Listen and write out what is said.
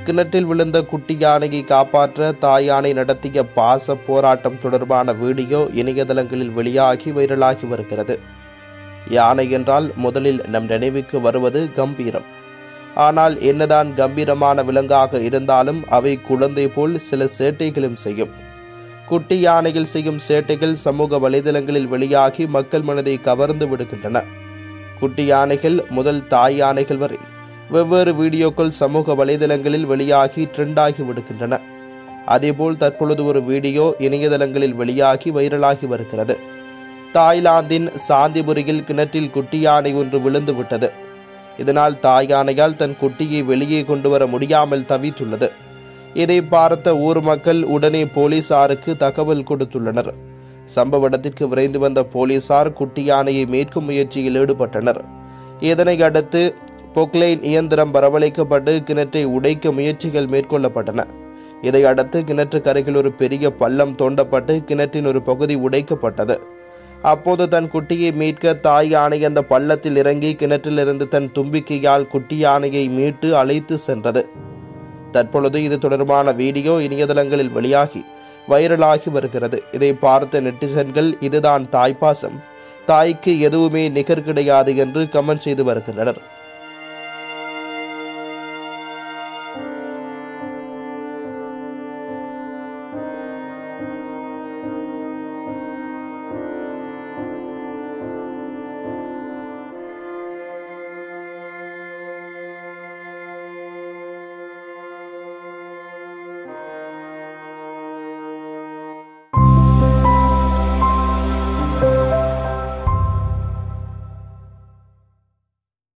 கிணற்றில் விழுந்த குட்டி யானையை காப்பாற்ற தாய் யானை நடத்திய பாச போராட்டம் தொடர்பான வீடியோ இணையதளங்களில் வெளியாகி வைரலாகி வருகிறது யானை என்றால் முதலில் நம் நினைவுக்கு வருவது கம்பீரம் ஆனால் என்னதான் கம்பீரமான விலங்காக இருந்தாலும் அவை குழந்தை போல் சில சேட்டைகளும் செய்யும் குட்டி யானைகள் செய்யும் சேட்டைகள் சமூக வலைதளங்களில் வெளியாகி மக்கள் மனதை கவர்ந்து விடுகின்றன குட்டி யானைகள் முதல் தாய் யானைகள் வரை வெவ்வேறு வீடியோக்கள் சமூக வலைதளங்களில் வெளியாகி ட்ரெண்டாகி விடுகின்றன அதேபோல் தற்பொழுது ஒரு வீடியோ இணையதளங்களில் வெளியாகி வைரலாகி வருகிறது தாய்லாந்தின் சாந்திபுரியில் கிணற்றில் குட்டி யானை ஒன்று விழுந்து விட்டது இதனால் தாய் யானையால் தன் குட்டியை வெளியே கொண்டு வர முடியாமல் தவித்துள்ளது இதை பார்த்த ஊர் மக்கள் உடனே போலீசாருக்கு தகவல் கொடுத்துள்ளனர் சம்பவ இடத்திற்கு விரைந்து வந்த போலீசார் குட்டி யானையை மீட்கும் முயற்சியில் ஈடுபட்டனர் இதனை அடுத்து பொக்லைன் இயந்திரம் வரவழைக்கப்பட்டு கிணற்றை உடைக்க முயற்சிகள் மேற்கொள்ளப்பட்டன இதையடுத்து கிணற்றுக்கு அருகில் ஒரு பெரிய பள்ளம் தோண்டப்பட்டு கிணற்றின் ஒரு பகுதி உடைக்கப்பட்டது அப்போது தன் குட்டியை மீட்க தாய் யானை அந்த பள்ளத்தில் இறங்கி கிணற்றிலிருந்து தன் தும்பிக்கையால் குட்டி யானையை மீட்டு அழைத்து சென்றது தற்பொழுது இது தொடர்பான வீடியோ இணையதளங்களில் வெளியாகி வைரலாகி வருகிறது இதை பார்த்த நெட்டிசன்கள் இதுதான் தாய்ப்பாசம் தாய்க்கு எதுவுமே நிகர் கிடையாது என்று கமெண்ட் செய்து வருகின்றனர்